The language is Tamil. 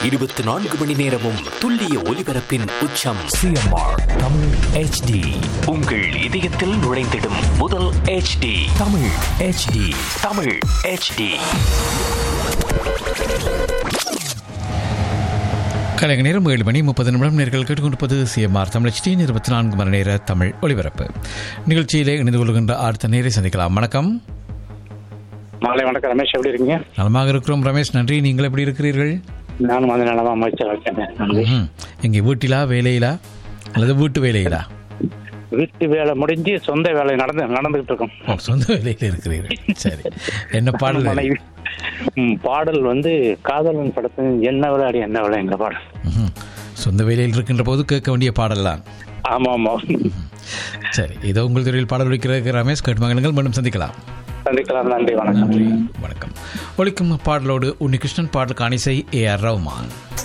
இருபத்தி நான்கு மணி நேரமும் துல்லிய ஒலிபரப்பின் உச்சம் சிஎம்ஆர் தமிழ் ஹெச்டி உங்கள் இதயத்தில் நுழைந்திடும் முதல் HD Tamil HD Tamil HD Kalaignar நேரம் ஏழு மணி முப்பது நிமிடம் நேர்கள் கேட்டுக்கொண்டிருப்பது சிஎம்ஆர் தமிழ் டி இருபத்தி நான்கு மணி நேர தமிழ் ஒலிபரப்பு நிகழ்ச்சியிலே இணைந்து கொள்கின்ற அடுத்த நேரை சந்திக்கலாம் வணக்கம் மாலை வணக்கம் ரமேஷ் எப்படி இருக்கீங்க நலமாக இருக்கிறோம் ரமேஷ் நன்றி நீங்கள் எப்படி இருக்கிறீர்கள் நானும் வந்து நலமா அமைச்சர் இருக்கேன் நன்றி ம் எங்கே வீட்டிலா வேலையிலா அல்லது வீட்டு வேலையிலா வீட்டு வேலை முடிஞ்சு சொந்த வேலை நடந்து நடந்துகிட்டு இருக்கோம் ஓ சொந்த வேலையில் இருக்கிறீர்கள் சரி என்ன பாடல் மனைவி ம், பாடல் வந்து காதலன் படத்தின் என்ன விளையாடி என்ன விளை எங்க பாடல் ம்ஹும். சொந்த வேலையில் இருக்கின்ற போது கேட்க வேண்டிய பாடல் தான் ஆமா ஆமா சரி இதோ உங்கள் துறையில் பாடல் ஒழிக்கிற ரமேஷ் கேட்டுமகன்கள் மீண்டும் சந்திக்கலாம் சந்திக்கலாம் நன்றி வணக்கம் வணக்கம் ஒழிக்கும் பாடலோடு உன்னிகிருஷ்ணன் பாடலுக்கு அணிசை ஏ ஆர் ரஹ்மான்